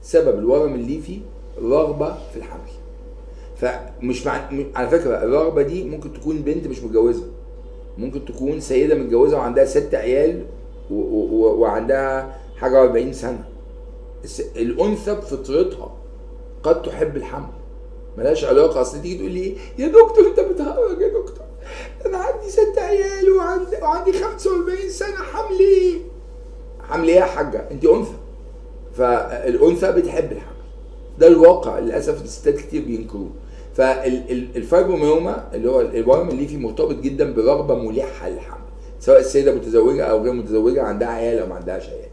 سبب الورم الليفي رغبه في الحمل فمش مع... م- على فكره الرغبه دي ممكن تكون بنت مش متجوزه ممكن تكون سيده متجوزه وعندها ست عيال و... و... و- وعندها حاجه 40 سنه الس... الانثى بفطرتها قد تحب الحمل ملهاش علاقه اصل تيجي تقول لي إيه؟ يا دكتور انت بتهرج يا دكتور انا عندي ست عيال وعندي وعندي 45 سنه حمل ايه؟ حمل ايه يا حاجه؟ انت انثى فالانثى بتحب الحمل ده الواقع للاسف الستات كتير بينكروه فالفايبروميوما اللي هو الورم الليفي مرتبط جدا برغبه ملحه للحمل سواء السيده متزوجه او غير متزوجه عندها عيال او ما عندهاش عيال